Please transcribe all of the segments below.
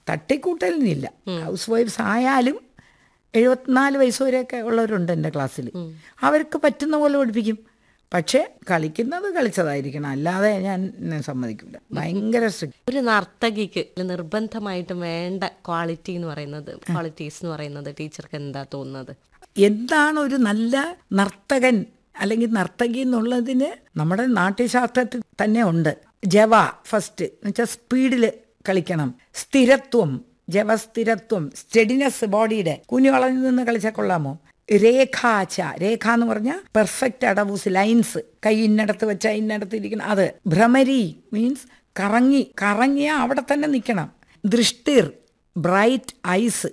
തട്ടിക്കൂട്ടലിനില്ല house wives ആയാലും എഴുപത്തിനാല് വയസ്സ് വരെയൊക്കെ ഉള്ളവരുണ്ട് എൻ്റെ ക്ലാസ്സിൽ അവർക്ക് പറ്റുന്ന പോലെ പഠിപ്പിക്കും പക്ഷേ കളിക്കുന്നത് കളിച്ചതായിരിക്കണം അല്ലാതെ ഞാൻ ഞാൻ സമ്മതിക്കില്ല ഭയങ്കര സ്ട്രിക്റ്റ് ഒരു നർത്തകിക്ക് നിർബന്ധമായിട്ടും വേണ്ട ക്വാളിറ്റി എന്ന് പറയുന്നത് ക്വാളിറ്റീസ് എന്ന് പറയുന്നത് ടീച്ചർക്ക് എന്താ തോന്നുന്നത് എന്താണ് ഒരു നല്ല നർത്തകൻ അല്ലെങ്കിൽ നർത്തകി എന്നുള്ളതിന് നമ്മുടെ നാട്യശാസ്ത്രത്തിൽ തന്നെ ഉണ്ട് ജവ ഫസ്റ്റ് എന്ന് വെച്ചാൽ സ്പീഡിൽ കളിക്കണം സ്ഥിരത്വം ജവസ്ഥിരത്വം സ്റ്റെഡിനെസ് ബോഡിയുടെ കുഞ്ഞു വളഞ്ഞു നിന്ന് കളിച്ചാൽ കൊള്ളാമോ രേഖാച്ച രേഖ എന്ന് പറഞ്ഞാൽ പെർഫെക്റ്റ് അടവൂസ് ലൈൻസ് കൈ ഇന്നടത്ത് വെച്ചാൽ ഇന്നടത്ത് ഇരിക്കണം അത് ഭ്രമരി മീൻസ് കറങ്ങി കറങ്ങിയ അവിടെ തന്നെ നിൽക്കണം ദൃഷ്ടിർ ബ്രൈറ്റ് ഐസ്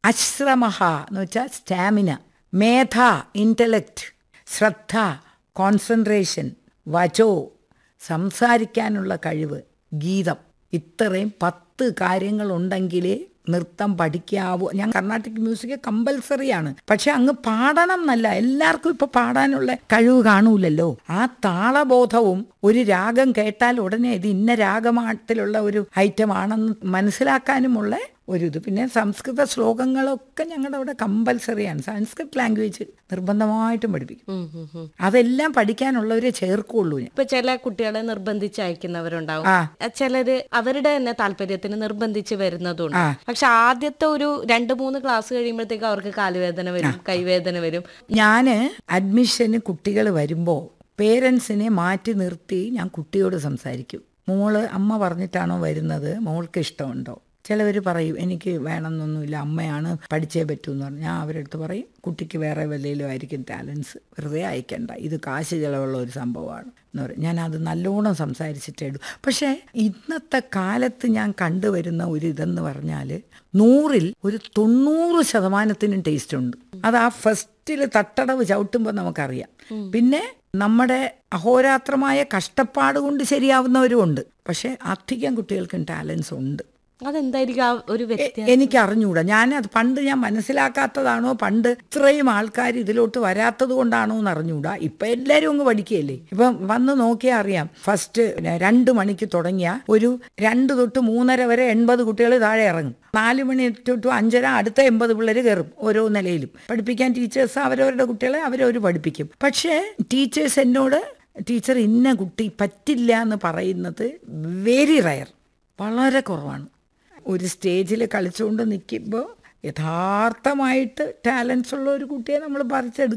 അശ്രമഹ എന്ന് വെച്ചാൽ സ്റ്റാമിന മേധ ഇൻ്റലക്റ്റ് ശ്രദ്ധ കോൺസെൻട്രേഷൻ വചോ സംസാരിക്കാനുള്ള കഴിവ് ഗീതം ഇത്രയും പത്ത് കാര്യങ്ങളുണ്ടെങ്കിലേ നൃത്തം പഠിക്കാവൂ ഞാൻ കർണാട്ടിക് മ്യൂസിക് കമ്പൽസറിയാണ് പക്ഷെ അങ്ങ് പാടണം എന്നല്ല എല്ലാവർക്കും ഇപ്പൊ പാടാനുള്ള കഴിവ് കാണൂലല്ലോ ആ താളബോധവും ഒരു രാഗം കേട്ടാൽ ഉടനെ ഇത് ഇന്ന രാഗമാട്ടിലുള്ള ഒരു ഐറ്റം ആണെന്ന് മനസ്സിലാക്കാനുമുള്ള ഒരു ഇത് പിന്നെ സംസ്കൃത ശ്ലോകങ്ങളൊക്കെ ഞങ്ങളുടെ അവിടെ കമ്പൽസറിയാണ് സംസ്കൃത് ലാംഗ്വേജ് നിർബന്ധമായിട്ടും പഠിപ്പിക്കും ഉം, ഉം, ഉം. അതെല്ലാം പഠിക്കാനുള്ളവരെ ചേർക്കുള്ളൂ ഞാൻ ഇപ്പൊ ചില കുട്ടികളെ നിർബന്ധിച്ച് അയക്കുന്നവരുണ്ടാവും ആ. ചിലര് അവരുടെ തന്നെ താല്പര്യത്തിന് നിർബന്ധിച്ച് വരുന്നതുണ്ട് ആ. പക്ഷെ ആദ്യത്തെ ഒരു രണ്ട് മൂന്ന് ക്ലാസ് കഴിയുമ്പോഴത്തേക്ക് അവർക്ക് കാലുവേദന വരും കൈവേദന വരും ഞാൻ അഡ്മിഷന് കുട്ടികൾ വരുമ്പോൾ പേരൻസിനെ മാറ്റി നിർത്തി ഞാൻ കുട്ടിയോട് സംസാരിക്കും മോള് അമ്മ പറഞ്ഞിട്ടാണോ വരുന്നത് മോൾക്ക് ഇഷ്ടമുണ്ടോ ചിലവർ പറയും എനിക്ക് വേണമെന്നൊന്നുമില്ല അമ്മയാണ് പഠിച്ചേ പറ്റൂ എന്ന് പറഞ്ഞാൽ ഞാൻ അവരുടെ അടുത്ത് പറയും കുട്ടിക്ക് വേറെ വല്ലയിലും ആയിരിക്കും ടാലൻസ് വെറുതെ അയക്കണ്ട ഇത് കാശ് ചിലവുള്ള ഒരു സംഭവമാണ് എന്ന് പറയും ഞാൻ അത് നല്ലോണം സംസാരിച്ചിട്ടേ ഇടൂ പക്ഷേ ഇന്നത്തെ കാലത്ത് ഞാൻ കണ്ടുവരുന്ന ഒരു ഇതെന്ന് പറഞ്ഞാൽ നൂറിൽ ഒരു തൊണ്ണൂറ് ശതമാനത്തിനും ടേസ്റ്റ് ഉണ്ട് അത് ആ ഫസ്റ്റിൽ തട്ടടവ് ചവിട്ടുമ്പോൾ നമുക്കറിയാം പിന്നെ നമ്മുടെ അഹോരാത്രമായ കഷ്ടപ്പാട് കൊണ്ട് ശരിയാവുന്നവരും ഉണ്ട് പക്ഷേ അധികം കുട്ടികൾക്കും ടാലൻസ് ഉണ്ട് അതെന്തായിരിക്കും ആ ഒരു വ്യക്തി എനിക്ക് അറിഞ്ഞൂടാ ഞാൻ അത് പണ്ട് ഞാൻ മനസ്സിലാക്കാത്തതാണോ പണ്ട് ഇത്രയും ആൾക്കാർ ഇതിലോട്ട് വരാത്തത് കൊണ്ടാണോ എന്ന് അറിഞ്ഞൂടാ ഇപ്പൊ എല്ലാവരും അങ്ങ് പഠിക്കുകയല്ലേ ഇപ്പം വന്ന് നോക്കിയാൽ അറിയാം ഫസ്റ്റ് രണ്ട് മണിക്ക് തുടങ്ങിയ ഒരു രണ്ട് തൊട്ട് മൂന്നര വരെ എൺപത് കുട്ടികൾ താഴെ ഇറങ്ങും നാല് മണി തൊട്ട് അഞ്ചര അടുത്ത എൺപത് പിള്ളേർ കയറും ഓരോ നിലയിലും പഠിപ്പിക്കാൻ ടീച്ചേഴ്സ് അവരവരുടെ കുട്ടികളെ അവരവർ പഠിപ്പിക്കും പക്ഷേ ടീച്ചേഴ്സ് എന്നോട് ടീച്ചർ ഇന്ന കുട്ടി പറ്റില്ല എന്ന് പറയുന്നത് വെരി റയർ വളരെ കുറവാണ് ഒരു സ്റ്റേജിൽ കളിച്ചുകൊണ്ട് നിൽക്കുമ്പോൾ യഥാർത്ഥമായിട്ട് ടാലൻസ് ഉള്ള ഒരു കുട്ടിയെ നമ്മൾ പറിച്ചെടുക്കും